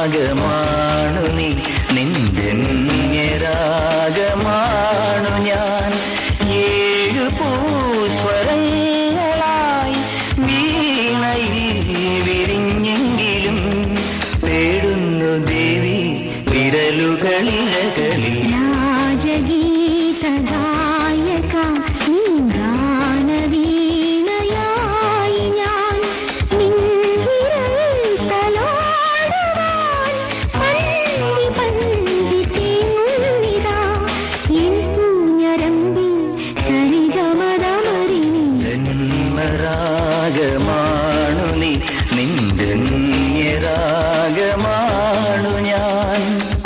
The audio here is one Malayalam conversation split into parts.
രാഗമാണു നീ നിന്റെരാഗമാണു ഞാൻ ഏഴു പൂസ്വരങ്ങളായി വീണയിൽ വിരിഞ്ഞെങ്കിലും തേടുന്നു ദേവി വിരലുകളിലകളിൽ രാജഗീതഗായക ഗാനവീണയായി ഞാൻ നിൻവിരൽ തലോടുവാൻ പന്തി പഞ്ചി തേങ്ങുന്നിതാ എൻ പൂഞ്ഞരമ്പിൽ സരിഗമതമറിനി ജന്മരാഗമാണു നീ നിന്റെ രാഗമാണു ഞാൻ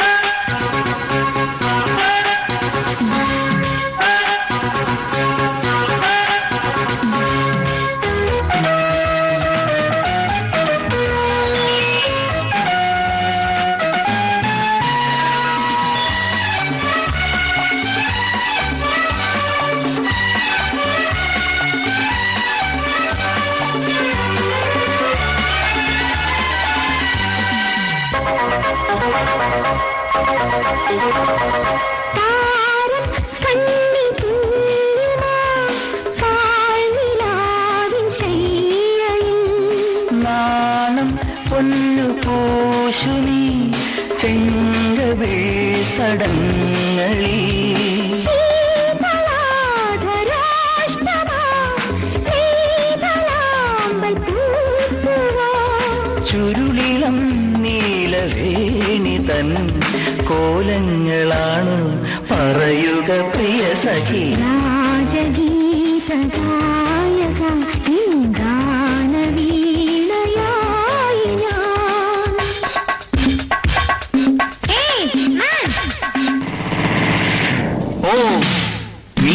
താരം കണ്ണി തുല്യമാ കാൽനിലാവിൻ ശയ്യയിൽ നാണം പൊന്നു പൂശുനി ചെങ്കവേ തടങ്ങളിൽ ശീതളാധരാഷ്ടമാ നീതളാമ്പൽ പൂത്തുവാ ചുരുളിളം നീലവേണി തൻ കോലങ്ങളാണ് പറയുക പ്രിയ സഖി രാജഗീതഗായക ഗാനവീണയായി ഞാൻ ഏയ് മാൻ ഓ നീ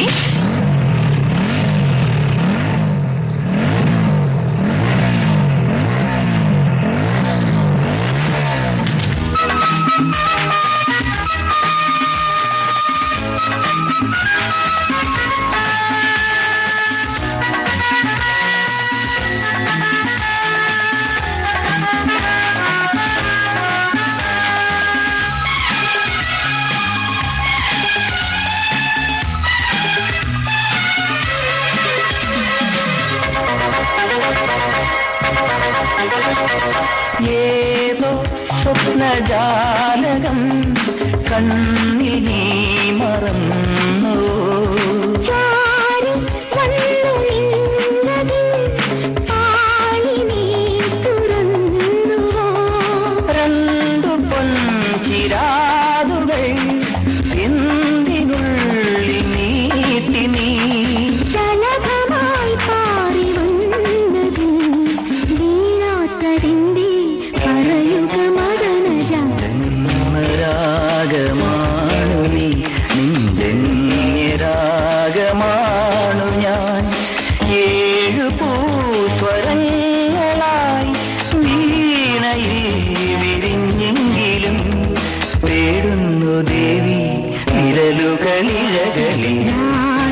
ഏതോ സ്വപ്നജാലകം കണ്ണിൽ നീ മറന്നു ചാരി വന്നു നിന്നതിൻ പാളി നീ തുറന്നുവോ രണ്ടു പൊൻചിരാതുകൾ എന്തിനുള്ളിൽ നീട്ടി നീ ശലഭമായി പാറി വന്നതിൻ വീണാത്തതിന്റെ പറയുക മദനജ ജന്മരാഗമാണു നീ നിന്റെരാഗമാണു ഞാൻ ഏഴു പൂസ്വരങ്ങളായി വീണയിൽ വിരിഞ്ഞെങ്കിലും തേടുന്നു ദേവി വിരലുകളിലകളിൽ രാജഗീതഗായക